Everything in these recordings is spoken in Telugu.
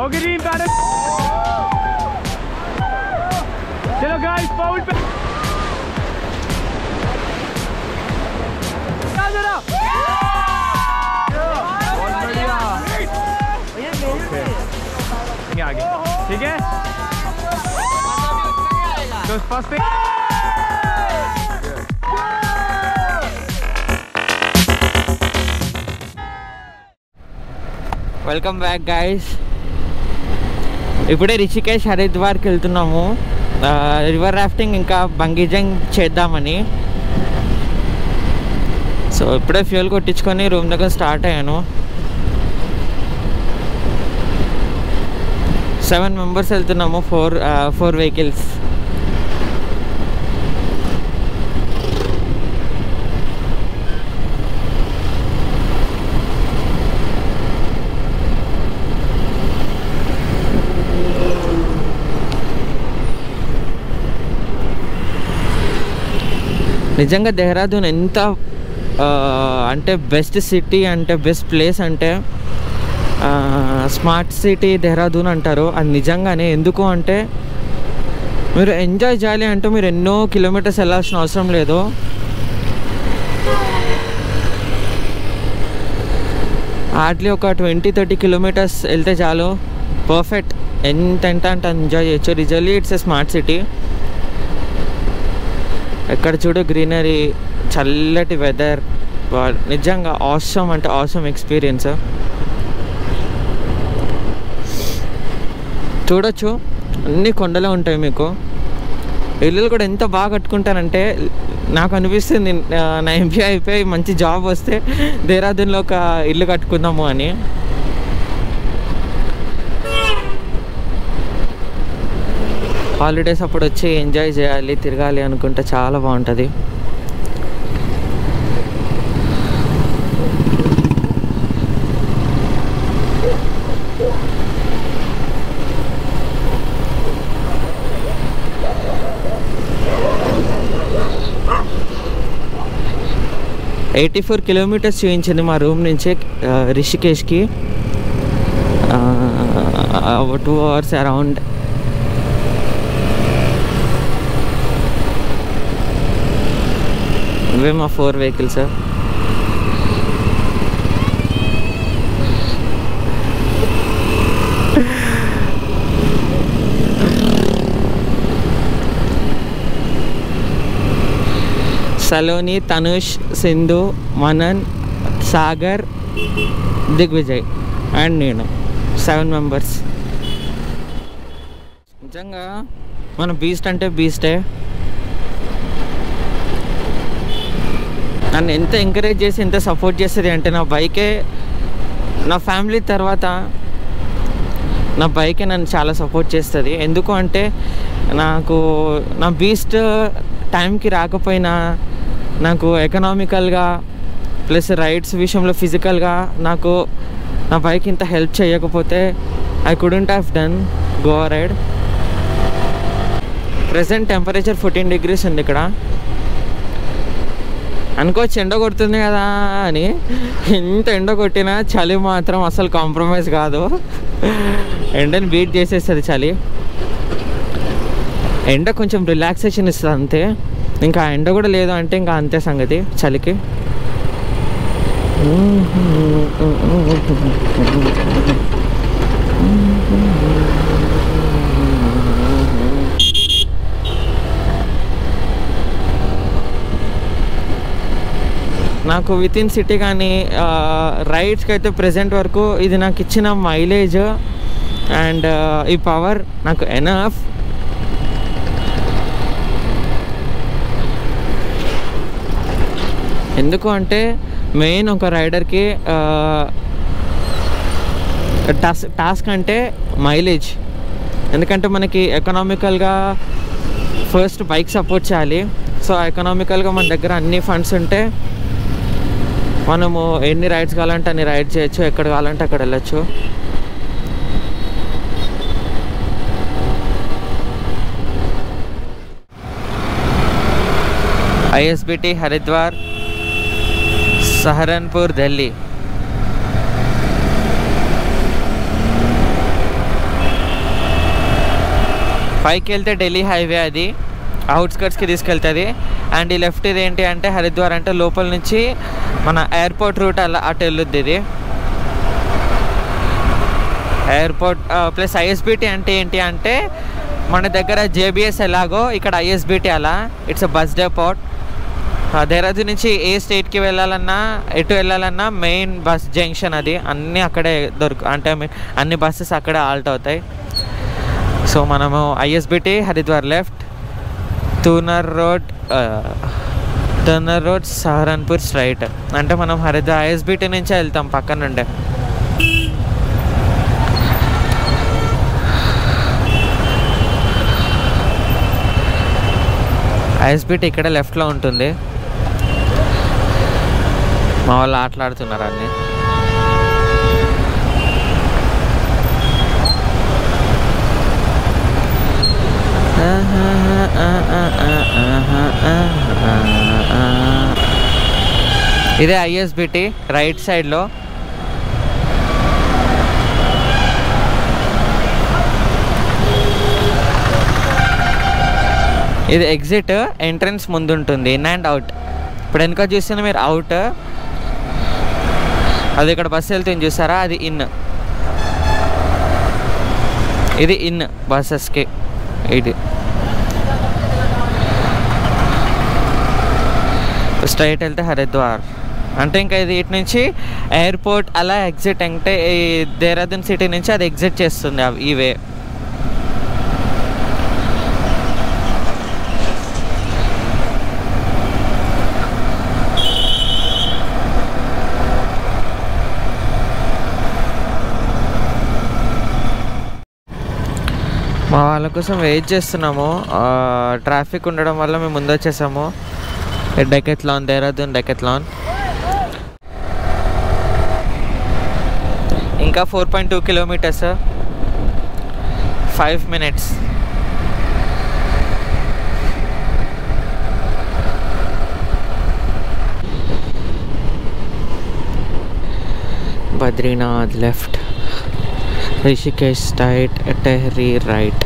हो गई टीम बैठक चलो गाइस फाउल पे आ जरा बहुत बढ़िया ये आगे ठीक है तो फर्स्ट पे వెల్కమ్ బ్యాక్ గైస్ ఇప్పుడే రిషికేష్ హరిద్వార్కి వెళ్తున్నాము ఆ, రివర్ రాఫ్టింగ్ ఇంకా బంగీ జంప్ చేద్దామని సో ఇప్పుడే ఫ్యూల్ కొట్టించుకొని రూమ్ దగ్గర స్టార్ట్ అయ్యాను సెవెన్ మెంబర్స్ వెళ్తున్నాము ఫోర్ ఫోర్ వెహికల్స్ నిజంగా దెహ్రాదూన్ ఎంత ఆ, అంటే బెస్ట్ సిటీ అంటే బెస్ట్ ప్లేస్ అంటే ఆ, స్మార్ట్ సిటీ దెహ్రాదూన్ అంటారు అది నిజంగానే ఎందుకు అంటే మీరు ఎంజాయ్ చేయాలి అంటే మీరు ఎన్నో కిలోమీటర్స్ వెళ్ళాల్సిన అవసరం లేదు హార్డ్లీ ఒక ట్వంటీ థర్టీ కిలోమీటర్స్ వెళ్తే చాలు పర్ఫెక్ట్ ఎంత ఎంత అంటే ఎంజాయ్ చేయొచ్చు రిజల్లీ ఇట్స్ ఎ స్మార్ట్ సిటీ ఎక్కడ చూడు గ్రీనరీ చల్లటి వెదర్ నిజంగా ఆసమ్ అంటే ఆసమ్ ఎక్స్పీరియన్స్ చూడొచ్చు అన్ని కొండలే ఉంటాయి మీకు ఇల్లులు కూడా ఎంత బాగా కట్టుకుంటారంటే నాకు అనిపిస్తుంది ఆ, నా ఎంపీ అయిపోయి మంచి జాబ్ వస్తే దేహరాదూన్లో ఒక ఇల్లు కట్టుకుందాము అని హాలిడేస్ అప్పుడు వచ్చి ఎంజాయ్ చేయాలి తిరగాలి అనుకుంటే చాలా బాగుంటుంది ఎయిటీ ఫోర్ కిలోమీటర్స్ చూపించింది మా రూమ్ నుంచి ఆ, రిషికేష్కి టూ అవర్స్ అరౌండ్ ఇవే మా four vehicles Saloni Tanush Sindhu Manan Sagar Digvijay and నేను సెవెన్ మెంబర్స్ నిజంగా మన బీస్ట్ అంటే బీస్టే నన్ను ఎంత ఎంకరేజ్ చేసి ఎంత సపోర్ట్ చేస్తుంది అంటే నా బైకే నా ఫ్యామిలీ తర్వాత నా బైకే నన్ను చాలా సపోర్ట్ చేస్తుంది ఎందుకు అంటే నాకు నా బీస్ట్ టైంకి రాకపోయినా నాకు ఎకనామికల్గా ప్లస్ రైడ్స్ విషయంలో ఫిజికల్గా నాకు నా బైక్ ఇంత హెల్ప్ చేయకపోతే I couldn't have done Goa ride present temperature fourteen degrees ఉంది ఇక్కడ అనుకోవచ్చు ఎండ కొడుతుంది కదా అని ఎంత ఎండ కొట్టినా చలి మాత్రం అసలు కాంప్రమైజ్ కాదు ఎండని బీట్ చేసేస్తుంది చలి ఎండ కొంచెం రిలాక్సేషన్ ఇస్తుంది అంతే ఇంకా ఎండ కూడా లేదు అంటే ఇంకా అంతే సంగతి చలికి నాకు విత్ ఇన్ సిటీ కానీ రైడ్స్కి అయితే ప్రజెంట్ వరకు ఇది నాకు ఇచ్చిన మైలేజ్ అండ్ ఈ పవర్ నాకు ఎనఫ్ ఎందుకు అంటే మెయిన్ ఒక రైడర్కి టాస్క్ టాస్క్ అంటే మైలేజ్ ఎందుకంటే మనకి ఎకనామికల్గా ఫస్ట్ బైక్ సపోర్ట్ చేయాలి సో ఎకనామికల్గా మన దగ్గర అన్ని ఫండ్స్ ఉంటే మనము ఎన్ని రైడ్స్ కావాలంటే అన్ని రైడ్ చేయొచ్చు ఎక్కడ కావాలంటే అక్కడ వెళ్ళొచ్చు ఐఎస్బిటి హరిద్వార్ సహరన్పూర్ ఢిల్లీ పైకి వెళ్తే ఢిల్లీ హైవే అది అవుట్స్కట్స్కి తీసుకెళ్తుంది అండ్ ఈ లెఫ్ట్ ఇది ఏంటి అంటే హరిద్వార్ అంటే లోపల నుంచి మన ఎయిర్పోర్ట్ రూట్ అలా అటు వెళ్ళొద్ది ఇది ఎయిర్పోర్ట్ ప్లస్ ఐఎస్బిటి అంటే ఏంటి అంటే మన దగ్గర జేబిఎస్ ఎలాగో ఇక్కడ ఐఎస్బిటి అలా ఇట్స్ అ బస్ డెపోర్ట్ దేహరాదూన్ నుంచి ఏ స్టేట్కి వెళ్ళాలన్నా ఎటు వెళ్ళాలన్నా మెయిన్ బస్ జంక్షన్ అది అన్నీ అక్కడే దొరుకు అంటే I mean, అన్ని బస్సెస్ అక్కడే ఆల్ట్ అవుతాయి సో మనము ఐఎస్బిటి హరిద్వార్ లెఫ్ట్ తూనర్ రోడ్ తూనర్ రోడ్ సహరన్పూర్ స్ట్రైట్ అంటే మనం హరిద్వార్ ఐఎస్బిటి నుంచే వెళ్తాం పక్కన నుండే ఐఎస్బిటి ఇక్కడ లెఫ్ట్లో ఉంటుంది మా వాళ్ళు ఆటలాడుతున్నారు అన్నీ ఇదే ఐఎస్బిటి రైట్ సైడ్లో ఇది ఎగ్జిట్ ఎంట్రన్స్ ముందు ఉంటుంది ఇన్ అండ్ అవుట్ ఇప్పుడు వెనక చూస్తే మీరు అవుట్ అది ఇక్కడ బస్సు వెళ్తుంది చూసారా అది ఇన్ ఇది ఇన్ బస్సెస్కి ఇది స్ట్రైట్ వెళ్తే హరిద్వార్ అంటే ఇంకా ఇది ఇటు నుంచి ఎయిర్పోర్ట్ అలా ఎగ్జిట్ అంటే ఈ దేహరాదూన్ సిటీ నుంచి అది ఎగ్జిట్ చేస్తుంది ఆ- ఈ వే మా వాళ్ళ కోసం వెయిట్ చేస్తున్నాము ట్రాఫిక్ ఉండడం వల్ల మేము ముందు వచ్చేసాము డెకెత్లాన్ దేహరాదూన్ డెకెత్లాన్ ఇంకా four point two kilometres five minutes Badrinath left Rishikesh straight Tehri right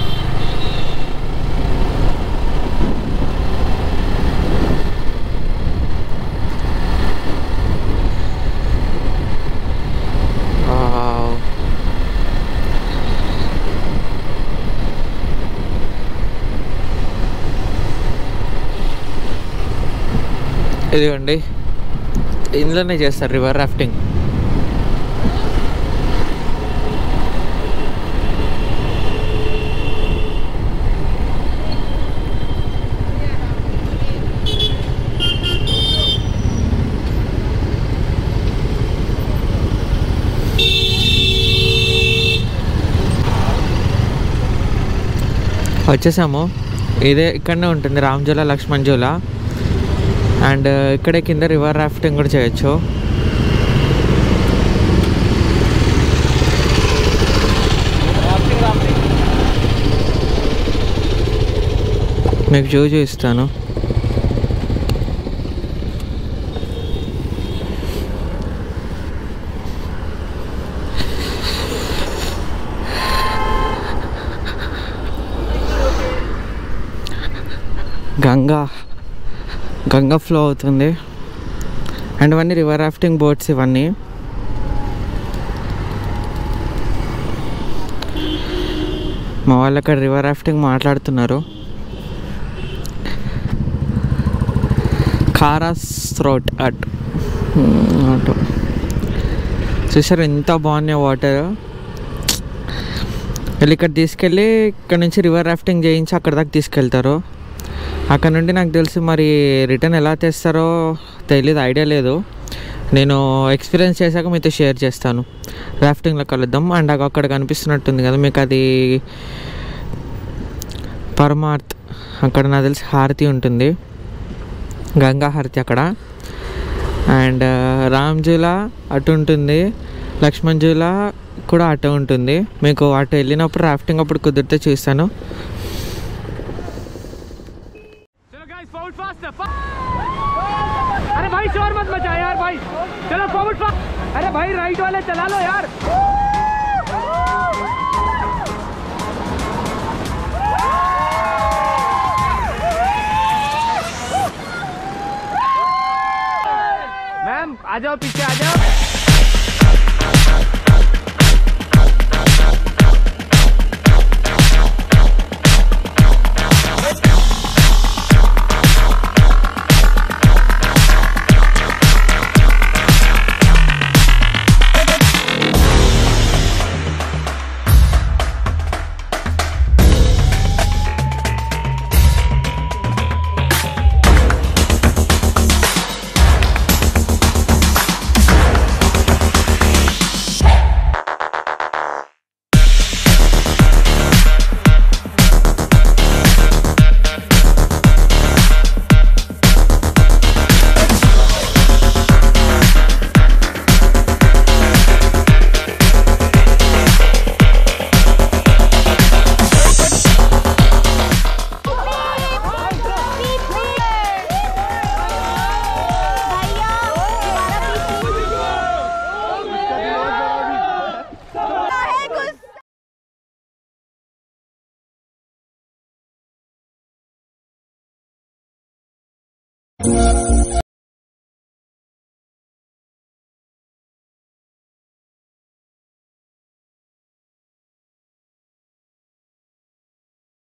Wow. ఇదిగోండి ఇందులోనే చేస్తారు రివర్ రాఫ్టింగ్ వచ్చేసాము ఇదే ఇక్కడనే ఉంటుంది రామ్జోలా లక్ష్మణ్ జోలా అండ్ ఇక్కడే కింద రివర్ రాఫ్టింగ్ కూడా చేయొచ్చు మీకు జూ చూపిస్తాను గంగా గంగా ఫ్లో అవుతుంది అండ్ ఇవన్నీ రివర్ రాఫ్టింగ్ బోట్స్ ఇవన్నీ మా వాళ్ళు అక్కడ రివర్ రాఫ్టింగ్ మాట్లాడుతున్నారు కారాస్ థ్రోట్ అట్ అటు చూసారు ఎంత బాగున్నాయి వాటర్ వెళ్ళి ఇక్కడ తీసుకెళ్ళి ఇక్కడ నుంచి రివర్ రాఫ్టింగ్ చేయించి అక్కడ దాకా తీసుకెళ్తారు అక్కడ నుండి నాకు తెలిసి మరి రిటర్న్ ఎలా తెస్తారో తెలియదు ఐడియా లేదు నేను ఎక్స్పీరియన్స్ చేశాక మీతో షేర్ చేస్తాను రాఫ్టింగ్లో కలుద్దాం అండ్ అగ- అక్కడ కనిపిస్తున్నట్టుంది కదా మీకు అది పరమార్థ్ అక్కడ నాకు తెలిసి హారతి ఉంటుంది గంగా హారతి అక్కడ అండ్ రామ్జూలా అటు ఉంటుంది లక్ష్మణ్ జూలా కూడా అటు ఉంటుంది మీకు అటు వెళ్ళినప్పుడు రాఫ్టింగ్ అప్పుడు కుదిరితే చూస్తాను चलो गाइस फॉरवर्ड फास्ट अरे भाई शोर मत मचा यार भाई चलो फॉरवर्ड फास्ट अरे भाई राइट वाले चला लो यार आ जाओ पीछे आ जाओ